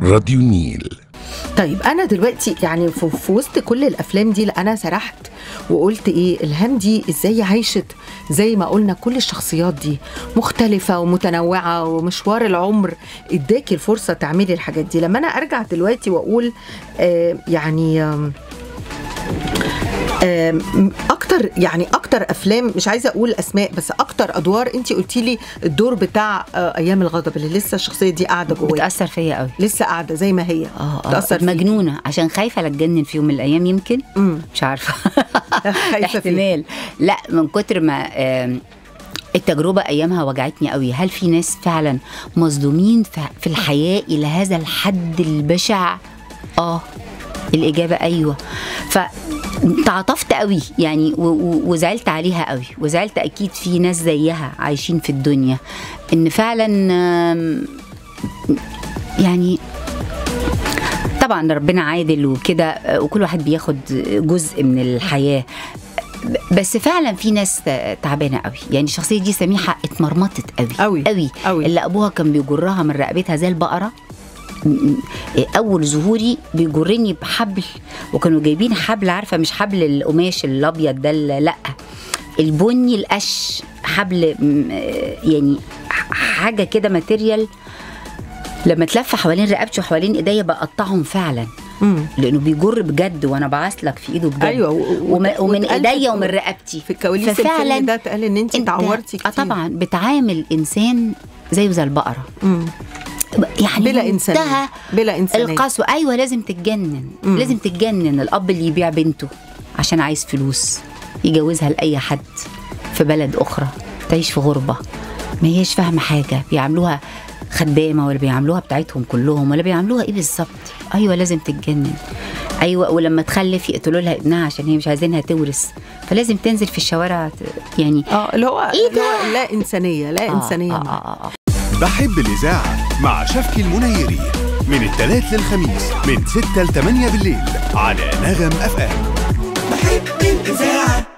راديو نيل طيب انا دلوقتي يعني في, في وسط كل الافلام دي لا انا سرحت وقلت ايه الهام دي ازاي عايشت زي ما قلنا كل الشخصيات دي مختلفة ومتنوعة ومشوار العمر اداكي الفرصة تعملي الحاجات دي لما انا ارجع دلوقتي واقول آه يعني آم آم، اكتر يعني اكتر افلام مش عايزه اقول اسماء بس اكتر ادوار انت قلتي لي الدور بتاع آه، ايام الغضب اللي لسه الشخصيه دي قاعده جوايا بتاثر فيا قوي لسه قاعده زي ما هي اه بتأثر اه فيكي. مجنونه عشان خايفه لا اتجنن في يوم من الايام يمكن مم. مش عارفه خايفة فيه. احتمال لا من كتر ما آم، التجربة أيامها وجعتني قوي هل في ناس فعلا مظلومين ف- في الحياة إلى هذا الحد البشع آه الإجابة أيوة فتعاطفت قوي يعني و- و- وزعلت عليها قوي وزعلت أكيد في ناس زيها عايشين في الدنيا إن فعلا آم، يعني طبعا ربنا عادل وكده آه، وكل واحد بياخد جزء من الحياه ب- بس فعلا في ناس آه، تعبانه قوي يعني الشخصيه دي سميحه اتمرمطت قوي قوي، قوي قوي. اللي ابوها كان بيجرها من رقبتها زي البقره م- م- اول ظهوري بيجرني بحبل وكانوا جايبين حبل عارفه مش حبل القماش الابيض ده ال- لا البني القش حبل م- آه، يعني ح- حاجه كده ماتيريال لما تلف حوالين رقبتي وحوالين ايديا بقطعهم فعلا مم. لانه بيجر بجد وانا بعسلك في ايده بجد أيوة، و- و- وم- ومن واتقال في- ايديا ومن رقبتي في الكواليس الفيلم ده اتقال ان انت اتعورتي كتير اه طبعا بتعامل انسان زيه زي البقره مم. يعني بلا منتهى انسانيه بلا انسانيه القسوه ايوه لازم تتجنن مم. لازم تتجنن الاب اللي يبيع بنته عشان عايز فلوس يجوزها لاي حد في بلد اخرى تعيش في غربه ما هيش فاهمه حاجه بيعاملوها خدامه ولا بيعاملوها بتاعتهم كلهم ولا بيعاملوها ايه بالظبط ايوه لازم تتجنن ايوه ولما تخلف يقتلوا لها ابنها عشان هي مش عايزينها تورث فلازم تنزل في الشوارع ت- يعني اه اللي هو إيه اللي هو لا انسانيه لا آه انسانيه آه معاه. آه آه. بحب الإذاعة مع شفكي المنيري من الثلاث للخميس من 6 ل 8 بالليل على نغم أف أم بحب الإذاعة